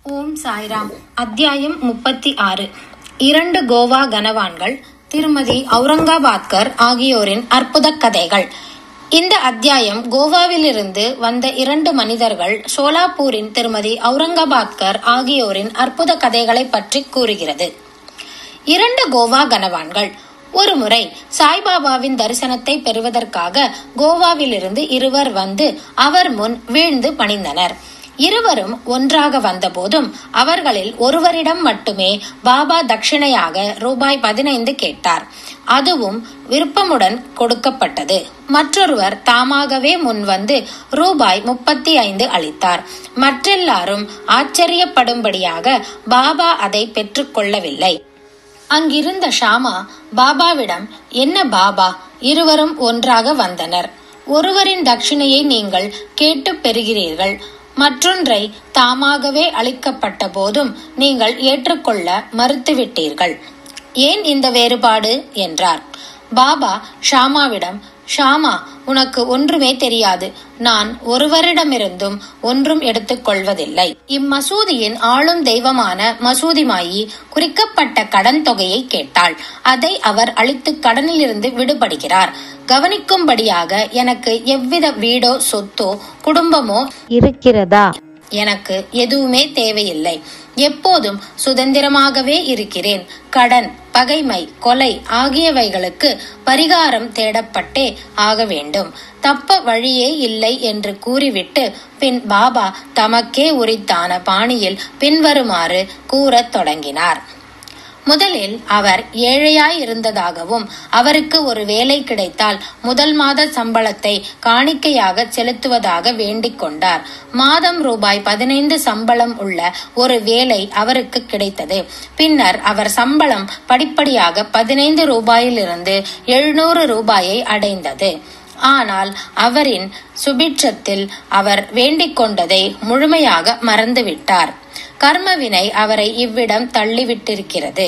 ஓம் சாய்ராம் அத்தியாயம் முப்பத்தி ஆறு இரண்டு கோவா கனவான்கள் திருமதி அவுரங்காபாத்கர் ஆகியோரின் அற்புத கதைகள் இந்த அத்தியாயம் கோவாவிலிருந்து வந்த இரண்டு மனிதர்கள் சோலாப்பூரின் திருமதி அவுரங்காபாத்கர் ஆகியோரின் அற்புத கதைகளை பற்றி கூறுகிறது இரண்டு கோவா கனவான்கள் ஒருமுறை சாய்பாபாவின் தரிசனத்தை பெறுவதற்காக கோவாவிலிருந்து இருவர் வந்து அவர் முன் வீழ்ந்து பணிந்தனர் இருவரும் ஒன்றாக வந்தபோதும் அவர்களில் ஒருவரிடம் மட்டுமே பாபா தட்சிணையாக ரூபாய் பதினைந்து கேட்டார் அதுவும் விருப்பமுடன் கொடுக்கப்பட்டது மற்றொருவர் தாமாகவே முன்வந்து ரூபாய் முப்பத்தி ஐந்து அளித்தார் மற்றெல்லாரும் ஆச்சரியப்படும்படியாக பாபா அதை பெற்றுக்கொள்ளவில்லை அங்கிருந்த ஷாமா பாபாவிடம் என்ன பாபா இருவரும் ஒன்றாக வந்தனர் ஒருவரின் தட்சிணையை நீங்கள் கேட்டு பெறுகிறீர்கள் மற்றொன்றை தாமாகவே அளிக்கப்பட்ட போதும் நீங்கள் ஏற்றுக்கொள்ள மறுத்துவிட்டீர்கள் ஏன் இந்த வேறுபாடு என்றார் பாபா ஷாமாவிடம் ஷாமா உனக்கு ஒன்றுமே தெரியாது நான் ஒருவரிடமிருந்தும் ஒன்றும் எடுத்துக்கொள்வதில்லை இம்மசூதியின் ஆளும் தெய்வமான மசூதிமாயி குறிக்கப்பட்ட கடன் தொகையை கேட்டாள் அதை அவர் அளித்து கடனிலிருந்து விடுபடுகிறார் கவனிக்கும்படியாக எனக்கு எவ்வித வீடோ சொத்தோ குடும்பமோ இருக்கிறதா எனக்கு எதுவுமே தேவையில்லை எப்போதும் சுதந்திரமாகவே இருக்கிறேன் கடன் பகைமை கொலை ஆகியவைகளுக்கு பரிகாரம் தேடப்பட்டே ஆக வேண்டும் தப்ப வழியே இல்லை என்று கூறிவிட்டு பின் பாபா தமக்கே உரித்தான பாணியில் பின்வருமாறு கூறத் தொடங்கினார் முதலில் அவர் ஏழையாய் இருந்ததாகவும் அவருக்கு ஒரு வேலை கிடைத்தால் முதல் மாத சம்பளத்தை காணிக்கையாக செலுத்துவதாக வேண்டிக் கொண்டார் மாதம் ரூபாய் பதினைந்து சம்பளம் உள்ள ஒரு வேலை அவருக்கு கிடைத்தது பின்னர் அவர் சம்பளம் படிப்படியாக பதினைந்து ரூபாயிலிருந்து எழுநூறு ரூபாயை அடைந்தது ஆனால் அவரின் சுபிட்சத்தில் அவர் வேண்டிக் கொண்டதை முழுமையாக மறந்துவிட்டார் கர்மவினை அவரை இவ்விடம் தள்ளிவிட்டிருக்கிறது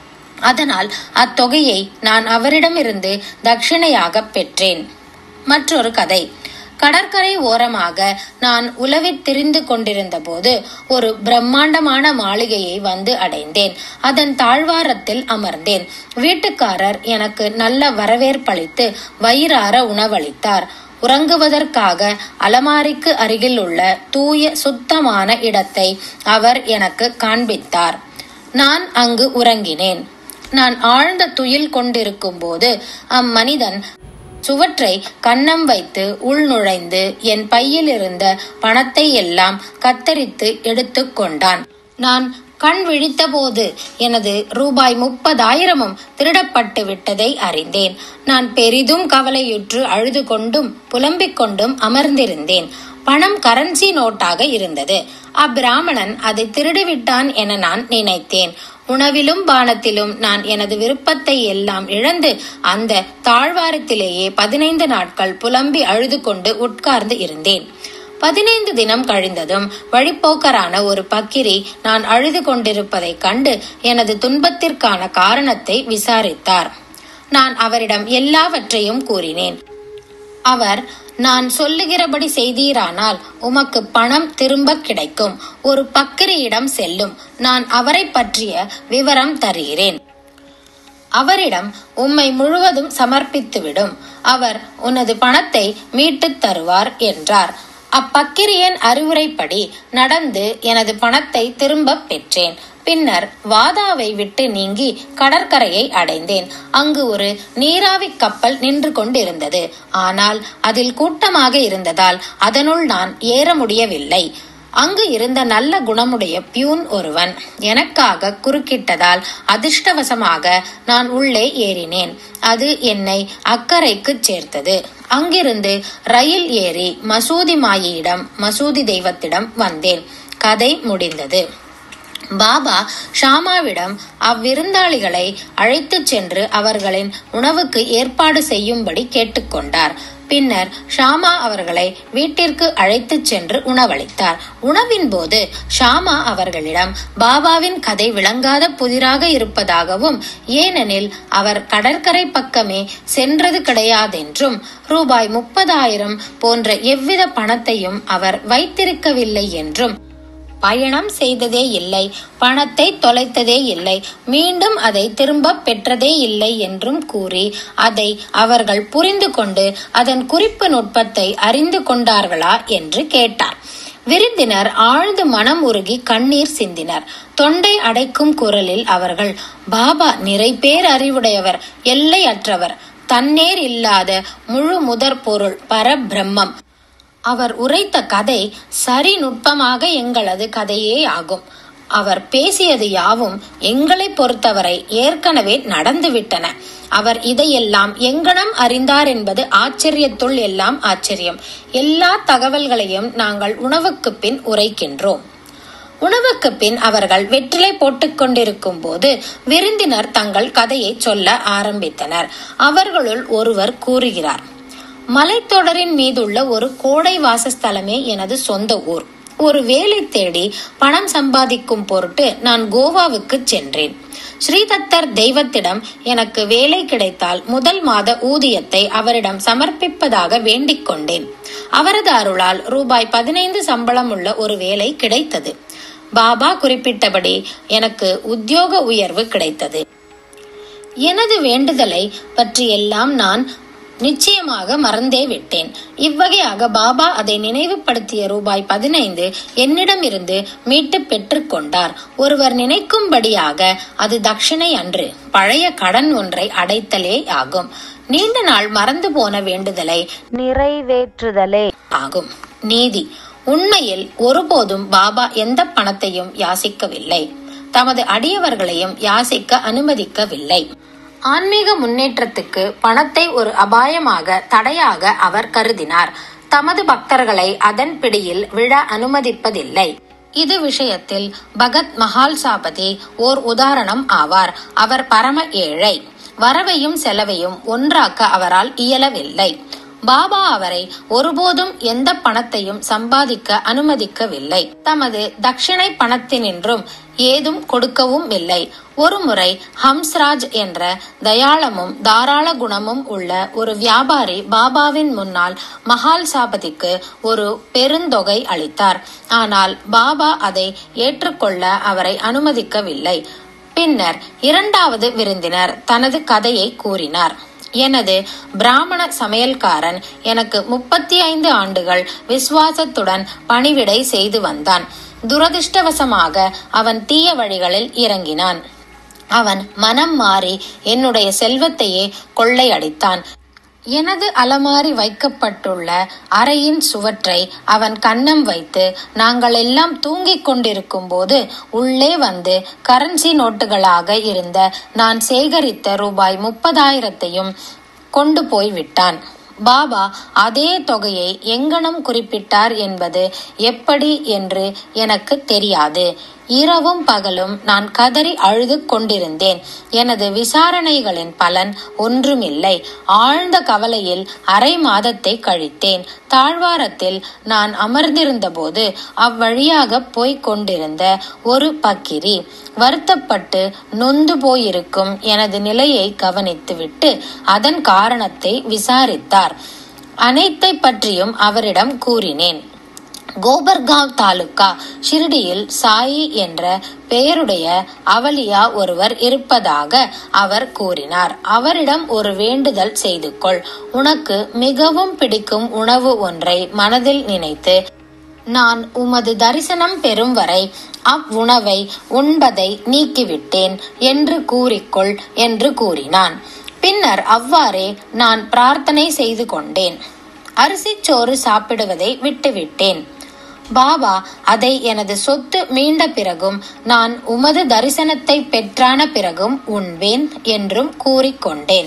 அதனால் அத்தொகையை நான் அவரிடமிருந்து தட்சிணையாக பெற்றேன் மற்றொரு கதை கடற்கரை ஓரமாக நான் உலவித் திரிந்து கொண்டிருந்த போது ஒரு பிரம்மாண்டமான மாளிகையை வந்து அடைந்தேன் அதன் தாழ்வாரத்தில் அமர்ந்தேன் வீட்டுக்காரர் எனக்கு நல்ல வரவேற்பளித்து வயிறார உணவளித்தார் உறங்குவதற்காக அலமாரிக்கு அருகில் உள்ள தூய சுத்தமான இடத்தை அவர் எனக்கு காண்பித்தார் நான் அங்கு உறங்கினேன் நான் ஆழ்ந்த துயில் கொண்டிருக்கும் போது அம்மனிதன் சுவற்றை கன்னம் வைத்து உள் நுழைந்து என் பையில் இருந்த பணத்தை எல்லாம் கத்தரித்து எடுத்துக் கொண்டான் நான் கண் விழித்தபோது எனது ரூபாய் முப்பதாயிரமும் திருடப்பட்டு விட்டதை அறிந்தேன் நான் பெரிதும் கவலையுற்று அழுது கொண்டும் புலம்பிக் கொண்டும் அமர்ந்திருந்தேன் பணம் கரன்சி நோட்டாக இருந்தது அப்பிராமணன் அதை திருடிவிட்டான் என நான் நினைத்தேன் உணவிலும் பானத்திலும் நான் எனது விருப்பத்தை எல்லாம் இழந்து அந்த தாழ்வாரத்திலேயே பதினைந்து நாட்கள் புலம்பி அழுது கொண்டு உட்கார்ந்து இருந்தேன் பதினைந்து தினம் கழிந்ததும் வழிப்போக்கரான ஒரு பக்கிரி நான் அழுது கொண்டிருப்பதைக் கண்டு எனது துன்பத்திற்கான காரணத்தை விசாரித்தார் நான் அவரிடம் எல்லாவற்றையும் கூறினேன் அவர் நான் சொல்லுகிறபடி செய்தீரானால் உமக்கு பணம் திரும்ப கிடைக்கும் ஒரு பக்கிரியிடம் செல்லும் நான் அவரை பற்றிய விவரம் தருகிறேன் அவரிடம் உம்மை முழுவதும் சமர்ப்பித்துவிடும் அவர் உனது பணத்தை மீட்டுத் தருவார் என்றார் அப்பக்கிரியன் அறிவுரைப்படி நடந்து எனது பணத்தை திரும்பப் பெற்றேன் பின்னர் வாதாவை விட்டு நீங்கி கடற்கரையை அடைந்தேன் அங்கு ஒரு நீராவி கப்பல் நின்று கொண்டிருந்தது ஆனால் அதில் கூட்டமாக இருந்ததால் அதனுள் நான் ஏற முடியவில்லை அங்கு இருந்த நல்ல குணமுடைய பியூன் ஒருவன் எனக்காக குறுக்கிட்டதால் அதிர்ஷ்டவசமாக நான் உள்ளே ஏறினேன் அது என்னை அக்கறைக்கு சேர்த்தது அங்கிருந்து ரயில் ஏறி மசூதி மாயியிடம் மசூதி தெய்வத்திடம் வந்தேன் கதை முடிந்தது பாபா ஷாமாவிடம் அவ்விருந்தாளிகளை அழைத்துச் சென்று அவர்களின் உணவுக்கு ஏற்பாடு செய்யும்படி கேட்டுக்கொண்டார் பின்னர் ஷாமா அவர்களை வீட்டிற்கு அழைத்துச் சென்று உணவளித்தார் உணவின் போது ஷாமா அவர்களிடம் பாபாவின் கதை விளங்காத புதிராக இருப்பதாகவும் ஏனெனில் அவர் கடற்கரை பக்கமே சென்றது கிடையாதென்றும் ரூபாய் முப்பதாயிரம் போன்ற எவ்வித பணத்தையும் அவர் வைத்திருக்கவில்லை என்றும் பயணம் செய்ததே இல்லை பணத்தை தொலைத்ததே இல்லை மீண்டும் அதை திரும்ப பெற்றதே இல்லை என்றும் கூறி அதை அவர்கள் புரிந்து கொண்டு அதன் குறிப்பு நுட்பத்தை அறிந்து கொண்டார்களா என்று கேட்டார் விருந்தினர் ஆழ்ந்து மனம் உருகி கண்ணீர் சிந்தினர் தொண்டை அடைக்கும் குரலில் அவர்கள் பாபா நிறை பேர் அறிவுடையவர் எல்லையற்றவர் தன்னேர் இல்லாத முழு முதற் பொருள் பரபிரம்மம் அவர் உரைத்த கதை சரி நுட்பமாக எங்களது கதையே ஆகும் அவர் பேசியது யாவும் எங்களை பொறுத்தவரை ஏற்கனவே நடந்துவிட்டன அவர் இதையெல்லாம் எங்கனம் அறிந்தார் என்பது ஆச்சரியத்துள் எல்லாம் ஆச்சரியம் எல்லா தகவல்களையும் நாங்கள் உணவுக்கு பின் உரைக்கின்றோம் உணவுக்கு பின் அவர்கள் வெற்றிலை போட்டுக் கொண்டிருக்கும் போது விருந்தினர் தங்கள் கதையை சொல்ல ஆரம்பித்தனர் அவர்களுள் ஒருவர் கூறுகிறார் மலைத்தொடரின் மீதுள்ள ஒரு கோடை வாசஸ்தலமே எனது சொந்த ஊர் ஒரு வேலை தேடி பணம் சம்பாதிக்கும் பொருட்டு நான் கோவாவுக்கு சென்றேன் ஸ்ரீதத்தர் தெய்வத்திடம் எனக்கு வேலை கிடைத்தால் முதல் மாத ஊதியத்தை அவரிடம் சமர்ப்பிப்பதாக வேண்டிக் கொண்டேன் அவரது அருளால் ரூபாய் பதினைந்து சம்பளம் உள்ள ஒரு வேலை கிடைத்தது பாபா குறிப்பிட்டபடி எனக்கு உத்தியோக உயர்வு கிடைத்தது எனது வேண்டுதலை பற்றியெல்லாம் நான் நிச்சயமாக மறந்தே விட்டேன் இவ்வகையாக பாபா அதை நினைவுபடுத்திய ரூபாய் பதினைந்து என்னிடமிருந்து மீட்டு பெற்றுக்கொண்டார் ஒருவர் நினைக்கும்படியாக அது தட்சிணை அன்று பழைய கடன் ஒன்றை அடைத்தலே ஆகும் நீண்ட நாள் மறந்து போன வேண்டுதலை நிறைவேற்றுதலே ஆகும் நீதி உண்மையில் ஒருபோதும் பாபா எந்த பணத்தையும் யாசிக்கவில்லை தமது அடியவர்களையும் யாசிக்க அனுமதிக்கவில்லை ஆன்மீக முன்னேற்றத்துக்கு பணத்தை ஒரு அபாயமாக தடையாக அவர் கருதினார் தமது பக்தர்களை அதன் பிடியில் விழ அனுமதிப்பதில்லை இது விஷயத்தில் பகத் மஹால் சாபதி ஓர் உதாரணம் ஆவார் அவர் பரம ஏழை வரவையும் செலவையும் ஒன்றாக்க அவரால் இயலவில்லை பாபா அவரை ஒருபோதும் எந்த பணத்தையும் சம்பாதிக்க அனுமதிக்கவில்லை தமது தட்சிணை பணத்தினின்றும் ஏதும் கொடுக்கவும் இல்லை ஒருமுறை ஹம்ஸ்ராஜ் என்ற தயாளமும் தாராள குணமும் உள்ள ஒரு வியாபாரி பாபாவின் முன்னால் மஹால் சாபதிக்கு ஒரு பெருந்தொகை அளித்தார் ஆனால் பாபா அதை ஏற்றுக்கொள்ள அவரை அனுமதிக்கவில்லை பின்னர் இரண்டாவது விருந்தினர் தனது கதையை கூறினார் எனது பிராமண சமையல்காரன் எனக்கு முப்பத்தி ஐந்து ஆண்டுகள் விசுவாசத்துடன் பணிவிடை செய்து வந்தான் துரதிர்ஷ்டவசமாக அவன் தீய வழிகளில் இறங்கினான் அவன் மனம் மாறி என்னுடைய செல்வத்தையே கொள்ளையடித்தான் எனது அலமாரி வைக்கப்பட்டுள்ள அறையின் சுவற்றை அவன் கன்னம் வைத்து நாங்கள் எல்லாம் தூங்கிக் கொண்டிருக்கும் போது உள்ளே வந்து கரன்சி நோட்டுகளாக இருந்த நான் சேகரித்த ரூபாய் முப்பதாயிரத்தையும் கொண்டு போய் விட்டான் பாபா அதே தொகையை எங்கனம் குறிப்பிட்டார் என்பது எப்படி என்று எனக்கு தெரியாது இரவும் பகலும் நான் கதறி அழுது கொண்டிருந்தேன் எனது விசாரணைகளின் பலன் ஒன்றுமில்லை ஆழ்ந்த கவலையில் அரை மாதத்தை கழித்தேன் தாழ்வாரத்தில் நான் அமர்ந்திருந்த போது அவ்வழியாக போய்க் கொண்டிருந்த ஒரு பக்கிரி வருத்தப்பட்டு நொந்து போயிருக்கும் எனது நிலையை கவனித்துவிட்டு அதன் காரணத்தை விசாரித்தார் அனைத்தை பற்றியும் அவரிடம் கூறினேன் கோபர்காவ் தாலுகா ஷிரடியில் சாயி என்ற பெயருடைய அவலியா ஒருவர் இருப்பதாக அவர் கூறினார் அவரிடம் ஒரு வேண்டுதல் செய்து கொள் உனக்கு மிகவும் பிடிக்கும் உணவு ஒன்றை மனதில் நினைத்து நான் உமது தரிசனம் பெறும் வரை அவ்வுணவை உண்பதை நீக்கிவிட்டேன் என்று கூறிக்கொள் என்று கூறினான் பின்னர் அவ்வாறே நான் பிரார்த்தனை செய்து கொண்டேன் அரிசிச்சோறு சாப்பிடுவதை விட்டுவிட்டேன் பாபா அதை எனது சொத்து மீண்ட பிறகும் நான் உமது தரிசனத்தை பெற்றான பிறகும் உண்பேன் என்றும் கூறிக்கொண்டேன்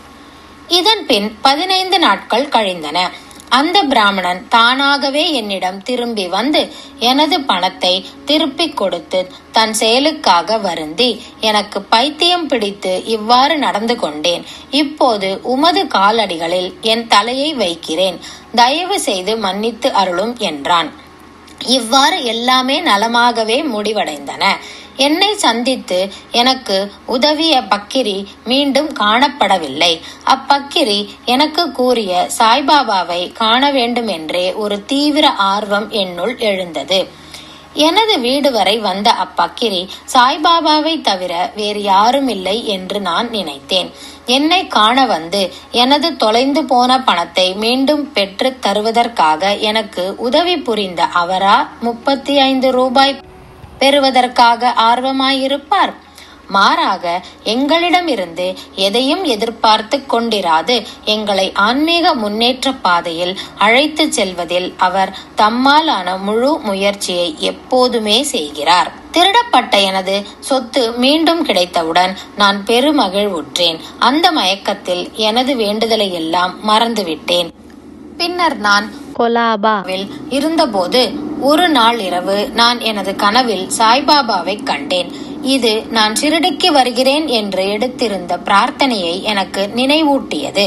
இதன் பின் பதினைந்து நாட்கள் கழிந்தன அந்த பிராமணன் தானாகவே என்னிடம் திரும்பி வந்து எனது பணத்தை திருப்பிக் கொடுத்து தன் செயலுக்காக வருந்தி எனக்கு பைத்தியம் பிடித்து இவ்வாறு நடந்து கொண்டேன் இப்போது உமது காலடிகளில் என் தலையை வைக்கிறேன் தயவு செய்து மன்னித்து அருளும் என்றான் இவ்வாறு எல்லாமே நலமாகவே முடிவடைந்தன என்னை சந்தித்து எனக்கு உதவிய பக்கிரி மீண்டும் காணப்படவில்லை அப்பக்கிரி எனக்கு கூறிய சாய்பாபாவை காண வேண்டுமென்றே ஒரு தீவிர ஆர்வம் என்னுள் எழுந்தது எனது வீடு வரை வந்த அப்பக்கிரி சாய்பாபாவை தவிர வேறு யாரும் இல்லை என்று நான் நினைத்தேன் என்னை காண வந்து எனது தொலைந்து போன பணத்தை மீண்டும் பெற்று தருவதற்காக எனக்கு உதவி புரிந்த அவரா முப்பத்தி ஐந்து ரூபாய் பெறுவதற்காக ஆர்வமாயிருப்பார் மாறாக எங்களிடமிருந்து எதையும் எதிர்பார்த்து கொண்டிராது எங்களை ஆன்மீக முன்னேற்ற பாதையில் அழைத்து செல்வதில் அவர் தம்மாலான முழு முயற்சியை எப்போதுமே செய்கிறார் திருடப்பட்ட எனது சொத்து மீண்டும் கிடைத்தவுடன் நான் பெருமகிழ்வுற்றேன் அந்த மயக்கத்தில் எனது வேண்டுதலை எல்லாம் மறந்துவிட்டேன் பின்னர் நான் கொலாபா வில் இருந்தபோது ஒரு நாள் இரவு நான் எனது கனவில் சாய்பாபாவை கண்டேன் இது நான் ஷிரடிக்கு வருகிறேன் என்று எடுத்திருந்த பிரார்த்தனையை எனக்கு நினைவூட்டியது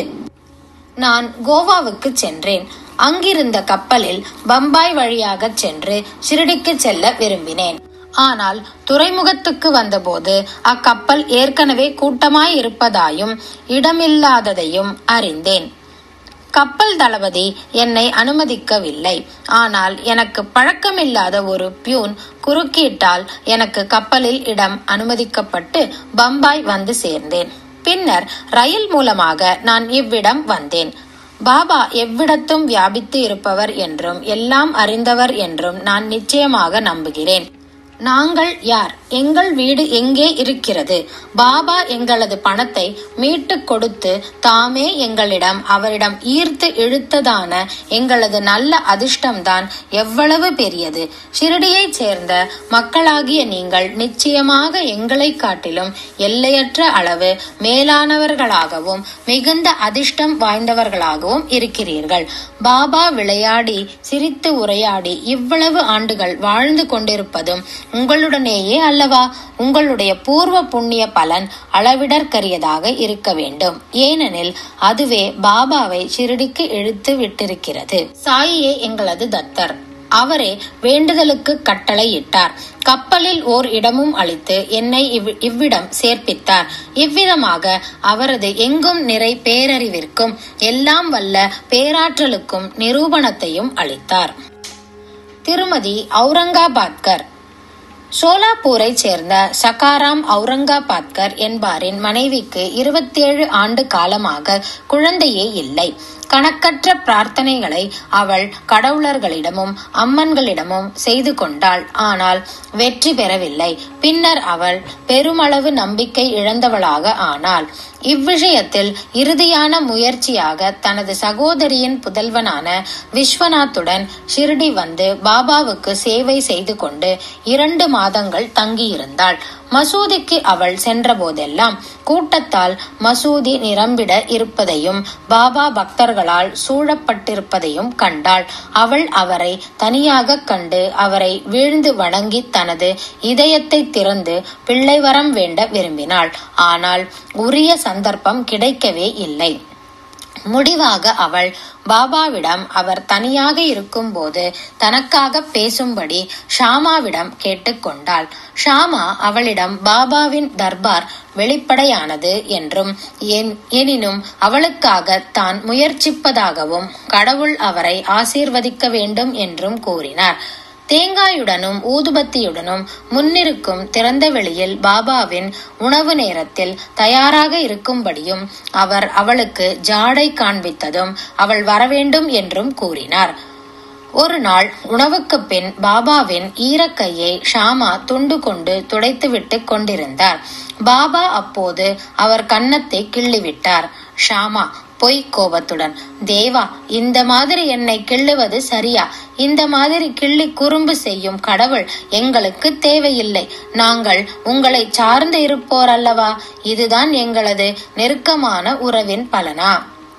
நான் கோவாவுக்கு சென்றேன் அங்கிருந்த கப்பலில் பம்பாய் வழியாக சென்று ஷிரடிக்கு செல்ல விரும்பினேன் ஆனால் துறைமுகத்துக்கு வந்தபோது அக்கப்பல் ஏற்கனவே கூட்டமாய் இருப்பதாயும் இடமில்லாததையும் அறிந்தேன் கப்பல் தளபதி என்னை அனுமதிக்கவில்லை ஆனால் எனக்கு பழக்கமில்லாத ஒரு பியூன் குறுக்கீட்டால் எனக்கு கப்பலில் இடம் அனுமதிக்கப்பட்டு பம்பாய் வந்து சேர்ந்தேன் பின்னர் ரயில் மூலமாக நான் இவ்விடம் வந்தேன் பாபா எவ்விடத்தும் வியாபித்து இருப்பவர் என்றும் எல்லாம் அறிந்தவர் என்றும் நான் நிச்சயமாக நம்புகிறேன் நாங்கள் யார் எங்கள் வீடு எங்கே இருக்கிறது பாபா எங்களது பணத்தை மீட்டு கொடுத்து தாமே எங்களிடம் அவரிடம் ஈர்த்து இழுத்ததான எங்களது நல்ல அதிர்ஷ்டம்தான் எவ்வளவு பெரியது ஷிரடியைச் சேர்ந்த மக்களாகிய நீங்கள் நிச்சயமாக எங்களை காட்டிலும் எல்லையற்ற அளவு மேலானவர்களாகவும் மிகுந்த அதிர்ஷ்டம் வாய்ந்தவர்களாகவும் இருக்கிறீர்கள் பாபா விளையாடி சிரித்து உரையாடி இவ்வளவு ஆண்டுகள் வாழ்ந்து கொண்டிருப்பதும் உங்களுடனேயே அல்லவா உங்களுடைய பூர்வ புண்ணிய பலன் அளவிடற்கரியதாக இருக்க வேண்டும் ஏனெனில் அதுவே பாபாவை ஷிரடிக்கு இழுத்து விட்டிருக்கிறது சாயியே எங்களது தத்தர் அவரே வேண்டுதலுக்கு கட்டளையிட்டார் கப்பலில் ஓர் இடமும் அளித்து என்னை இவ்- இவ்விடம் சேர்ப்பித்தார் இவ்விதமாக அவரது எங்கும் நிறை பேரறிவிற்கும் எல்லாம் வல்ல பேராற்றலுக்கும் நிரூபணத்தையும் அளித்தார் திருமதி அவுரங்காபாத்கர் சோலாப்பூரைச் சேர்ந்த சகாராம் அவுரங்காபாத்கர் என்பாரின் மனைவிக்கு இருபத்தேழு ஆண்டு காலமாக குழந்தையே இல்லை கணக்கற்ற பிரார்த்தனைகளை அவள் கடவுளர்களிடமும் அம்மன்களிடமும் செய்து கொண்டாள் ஆனால் வெற்றி பெறவில்லை பின்னர் அவள் பெருமளவு நம்பிக்கை இழந்தவளாக ஆனாள் இவ்விஷயத்தில் இறுதியான முயற்சியாக தனது சகோதரியின் புதல்வனான விஸ்வநாத்துடன் ஷிர்டி வந்து பாபாவுக்கு சேவை செய்து கொண்டு இரண்டு மாதங்கள் தங்கியிருந்தாள் மசூதிக்கு அவள் சென்றபோதெல்லாம் கூட்டத்தால் மசூதி நிரம்பிட இருப்பதையும் பாபா பக்தர்களால் சூழப்பட்டிருப்பதையும் கண்டாள் அவள் அவரை தனியாக கண்டு அவரை வீழ்ந்து வணங்கி தனது இதயத்தை திறந்து பிள்ளை வரம் வேண்ட விரும்பினாள் ஆனால் உரிய சந்தர்ப்பம் கிடைக்கவே இல்லை முடிவாக அவள் பாபாவிடம் அவர் தனியாக இருக்கும்போது தனக்காக பேசும்படி ஷாமாவிடம் கேட்டுக்கொண்டாள் ஷாமா அவளிடம் பாபாவின் தர்பார் வெளிப்படையானது என்றும் என்- எனினும் அவளுக்காக தான் முயற்சிப்பதாகவும் கடவுள் அவரை ஆசீர்வதிக்க வேண்டும் என்றும் கூறினார் தேங்காயுடனும் ஊதுபத்தியுடனும் முன்னிருக்கும் திறந்த வெளியில் பாபாவின் உணவு நேரத்தில் தயாராக இருக்கும்படியும் அவர் அவளுக்கு ஜாடை காண்பித்ததும் அவள் வரவேண்டும் என்றும் கூறினார் ஒரு நாள் உணவுக்கு பின் பாபாவின் ஈரக்கையை ஷாமா துண்டு கொண்டு துடைத்துவிட்டு கொண்டிருந்தார் பாபா அப்போது அவர் கன்னத்தை கிள்ளிவிட்டார் ஷாமா பொய் கோபத்துடன் தேவா இந்த மாதிரி என்னை கிள்ளுவது சரியா இந்த மாதிரி கிள்ளி குறும்பு செய்யும் கடவுள் எங்களுக்கு தேவையில்லை நாங்கள் உங்களை சார்ந்து இருப்போர் அல்லவா இதுதான் எங்களது நெருக்கமான உறவின் பலனா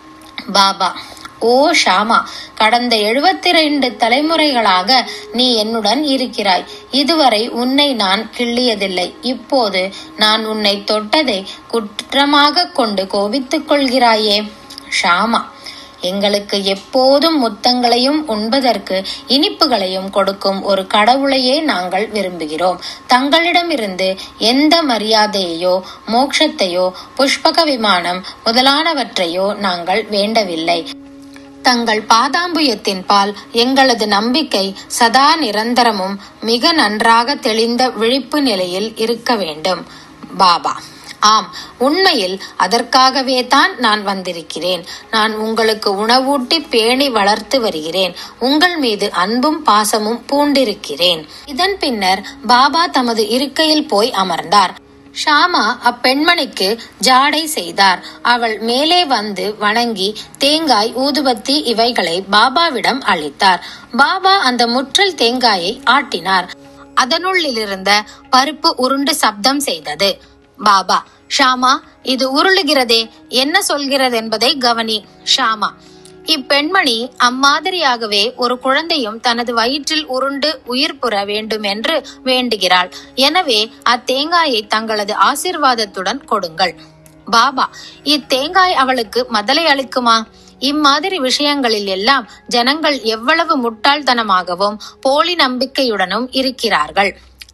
பாபா ஓ ஷாமா கடந்த எழுபத்தி ரெண்டு தலைமுறைகளாக நீ என்னுடன் இருக்கிறாய் இதுவரை உன்னை நான் கிள்ளியதில்லை இப்போது நான் உன்னை தொட்டதை குற்றமாக கொண்டு கோபித்துக் கொள்கிறாயே ஷாமா எங்களுக்கு எப்போதும் முத்தங்களையும் உண்பதற்கு இனிப்புகளையும் கொடுக்கும் ஒரு கடவுளையே நாங்கள் விரும்புகிறோம் தங்களிடமிருந்து எந்த மரியாதையையோ மோட்சத்தையோ புஷ்பக விமானம் முதலானவற்றையோ நாங்கள் வேண்டவில்லை தங்கள் பாதாம்புயத்தின் பால் எங்களது நம்பிக்கை சதா நிரந்தரமும் மிக நன்றாக தெளிந்த விழிப்பு நிலையில் இருக்க வேண்டும் பாபா ஆம் உண்மையில் அதற்காகவே தான் நான் வந்திருக்கிறேன் நான் உங்களுக்கு உணவூட்டி பேணி வளர்த்து வருகிறேன் உங்கள் மீது அன்பும் பாசமும் பூண்டிருக்கிறேன் இதன் பின்னர் பாபா தமது இருக்கையில் போய் அமர்ந்தார் ஷாமா அப்பெண்மணிக்கு ஜாடை செய்தார் அவள் மேலே வந்து வணங்கி தேங்காய் ஊதுபத்தி இவைகளை பாபாவிடம் அளித்தார் பாபா அந்த முற்றல் தேங்காயை ஆட்டினார் அதனுள்ளிலிருந்த பருப்பு உருண்டு சப்தம் செய்தது பாபா ஷாமா இது உருளுகிறதே என்ன சொல்கிறது என்பதை கவனி ஷாமா இப்பெண்மணி அம்மாதிரியாகவே ஒரு குழந்தையும் தனது வயிற்றில் உருண்டு உயிர் புற வேண்டும் என்று வேண்டுகிறாள் எனவே அத்தேங்காயை தங்களது ஆசிர்வாதத்துடன் கொடுங்கள் பாபா இத்தேங்காய் அவளுக்கு மதலை அளிக்குமா இம்மாதிரி விஷயங்களில் எல்லாம் ஜனங்கள் எவ்வளவு முட்டாள்தனமாகவும் போலி நம்பிக்கையுடனும் இருக்கிறார்கள்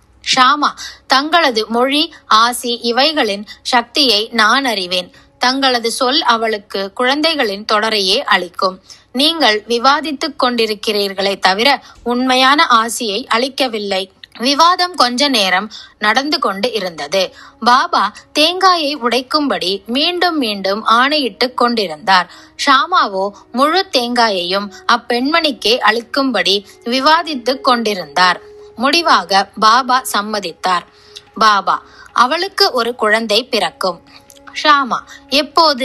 ஷாமா தங்களது மொழி ஆசி இவைகளின் சக்தியை நான் அறிவேன் தங்களது சொல் அவளுக்கு குழந்தைகளின் தொடரையே அளிக்கும் நீங்கள் விவாதித்துக் கொண்டிருக்கிறீர்களே தவிர உண்மையான ஆசியை அளிக்கவில்லை விவாதம் கொஞ்ச நேரம் நடந்து கொண்டு இருந்தது பாபா தேங்காயை உடைக்கும்படி மீண்டும் மீண்டும் ஆணையிட்டுக் கொண்டிருந்தார் ஷாமாவோ முழு தேங்காயையும் அப்பெண்மணிக்கே அளிக்கும்படி விவாதித்துக் கொண்டிருந்தார் முடிவாக பாபா சம்மதித்தார் பாபா அவளுக்கு ஒரு குழந்தை பிறக்கும் ஷாமா எப்போது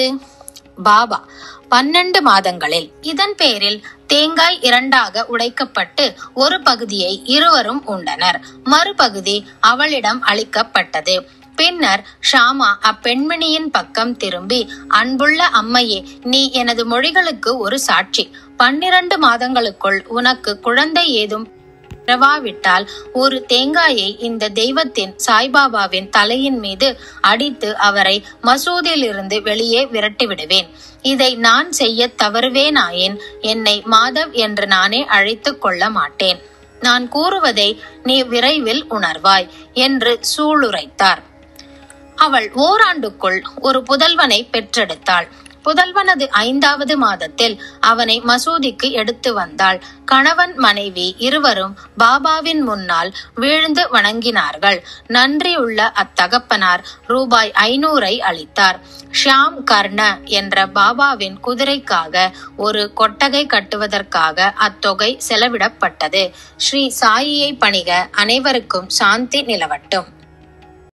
பாபா பன்னெண்டு மாதங்களில் இதன் பேரில் தேங்காய் இரண்டாக உடைக்கப்பட்டு ஒரு பகுதியை இருவரும் உண்டனர் மறுபகுதி அவளிடம் அளிக்கப்பட்டது பின்னர் ஷாமா அப்பெண்மணியின் பக்கம் திரும்பி அன்புள்ள அம்மையே நீ எனது மொழிகளுக்கு ஒரு சாட்சி பன்னிரண்டு மாதங்களுக்குள் உனக்கு குழந்தை ஏதும் பிறவாவிட்டால் ஒரு தேங்காயை இந்த தெய்வத்தின் சாய்பாபாவின் தலையின் மீது அடித்து அவரை மசூதியிலிருந்து வெளியே விரட்டி விடுவேன் இதை நான் செய்ய தவறுவேனாயின் என்னை மாதவ் என்று நானே அழைத்துக் கொள்ள மாட்டேன் நான் கூறுவதை நீ விரைவில் உணர்வாய் என்று சூளுரைத்தார் அவள் ஓராண்டுக்குள் ஒரு புதல்வனை பெற்றெடுத்தாள் புதல்வனது ஐந்தாவது மாதத்தில் அவனை மசூதிக்கு எடுத்து வந்தாள் கணவன் மனைவி இருவரும் பாபாவின் முன்னால் வீழ்ந்து வணங்கினார்கள் நன்றியுள்ள அத்தகப்பனார் ரூபாய் ஐநூறை அளித்தார் ஷியாம் கர்ண என்ற பாபாவின் குதிரைக்காக ஒரு கொட்டகை கட்டுவதற்காக அத்தொகை செலவிடப்பட்டது ஸ்ரீ சாயியை பணிக அனைவருக்கும் சாந்தி நிலவட்டும்